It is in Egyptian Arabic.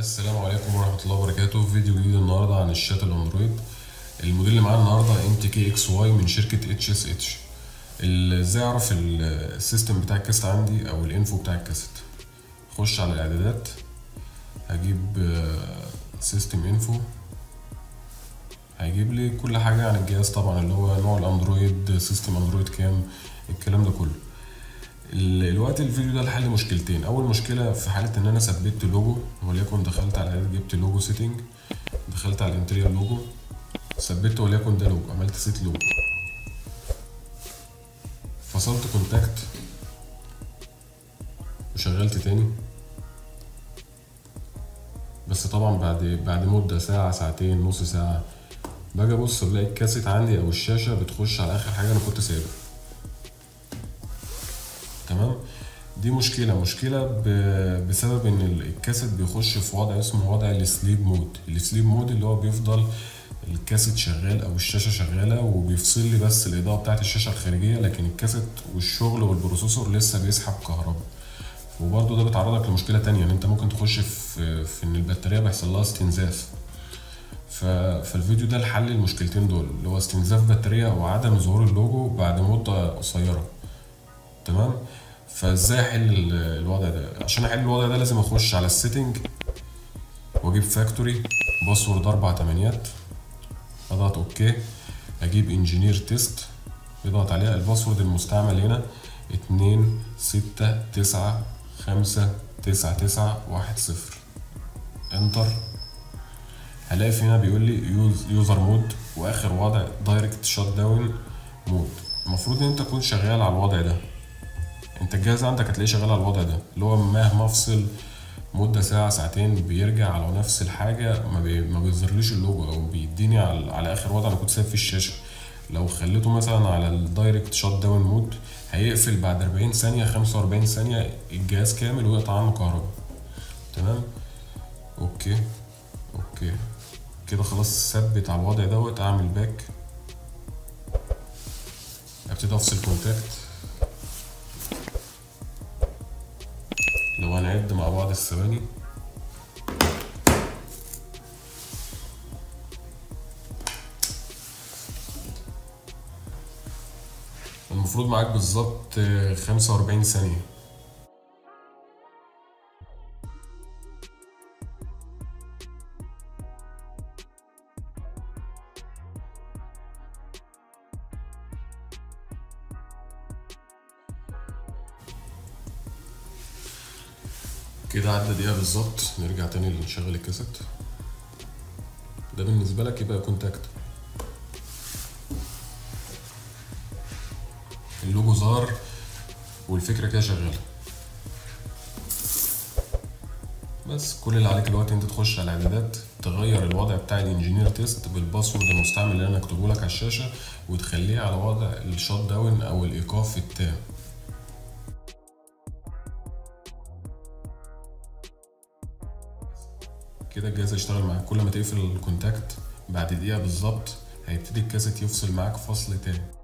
السلام عليكم ورحمة الله وبركاته فيديو جديد النهاردة عن الشات الأندرويد الموديل اللي معانا النهاردة ام تي كي اكس واي من شركة اتش اس اتش ازاي اعرف السيستم بتاع الكاسيت عندي او الانفو بتاع الكاسيت اخش على الاعدادات هجيب سيستم انفو هيجيب لي كل حاجة عن الجهاز طبعا اللي هو نوع الاندرويد سيستم اندرويد كام الكلام ده كله الوقت الفيديو ده لحل مشكلتين اول مشكله في حاله ان انا ثبت لوجو وليكن دخلت على الاعداد جبت لوجو سيتنج دخلت على الانتريال لوجو ثبته وليكن ده لوجو عملت سيت لوجو فصلت كونتاكت وشغلت تاني بس طبعا بعد بعد مده ساعه ساعتين نص ساعه باجي ابص بلاقي الكاسيت عندي او الشاشه بتخش على اخر حاجه انا كنت سايبها تمام دي مشكله مشكله بسبب ان الكاسيت بيخش في وضع اسمه وضع السليب مود السليب مود اللي هو بيفضل الكاسيت شغال او الشاشه شغاله وبيفصل لي بس الاضاءه بتاعت الشاشه الخارجيه لكن الكاسيت والشغل والبروسيسور لسه بيسحب كهرباء وبرده ده بيتعرضك لمشكله تانية ان انت ممكن تخش في في ان البطاريه بيحصل لها استنزاف فالفيديو ده لحل المشكلتين دول اللي هو استنزاف بطاريه او عدم ظهور اللوجو بعد مده قصيره تمام فازاي احل الوضع ده عشان احل الوضع ده لازم اخش على السيتنج واجيب فاكتوري باسورد اربع تمانيات اضغط اوكي اجيب انجينير تيست يضغط عليها الباسورد المستعمل هنا اتنين ستة تسعة خمسة تسعة تسعة واحد صفر انتر هلاقي في هنا بيقول لي يوز يوزر مود واخر وضع دايركت شات داون مود المفروض ان انت تكون شغال على الوضع ده انت الجهاز عندك هتلاقيه شغال على الوضع ده اللي هو مهما افصل مده ساعه ساعتين بيرجع على نفس الحاجه ما, بي... ما بيظهرليش اللوجو او بيديني على, على اخر وضع انا كنت سايب في الشاشه لو خليته مثلا على الدايركت شات داون مود هيقفل بعد 40 ثانيه 45 ثانيه الجهاز كامل ويقطع عنه كهرباء تمام اوكي اوكي كده خلاص ثبت على الوضع دوت اعمل باك ابتدي افصل كونتاكت لو هنعد مع بعض الثواني المفروض معاك بالظبط خمسة وأربعين ثانية كده عدى دقيقة بالظبط نرجع تاني نشغل الكاسيت ده بالنسبة لك يبقى كونتاكت اللوجو ظهر والفكرة كده شغالة بس كل اللي عليك دلوقتي انت تخش على الاعدادات تغير الوضع بتاع الانجينير تيست بالباسورد المستعمل اللي انا اكتبه لك على الشاشة وتخليه على وضع الشات داون او الايقاف التام كده الجهاز هيشتغل معاك كل ما تقفل الكونتاكت بعد دقيقة بالظبط هيبتدي الكاسيت يفصل معاك فصل تاني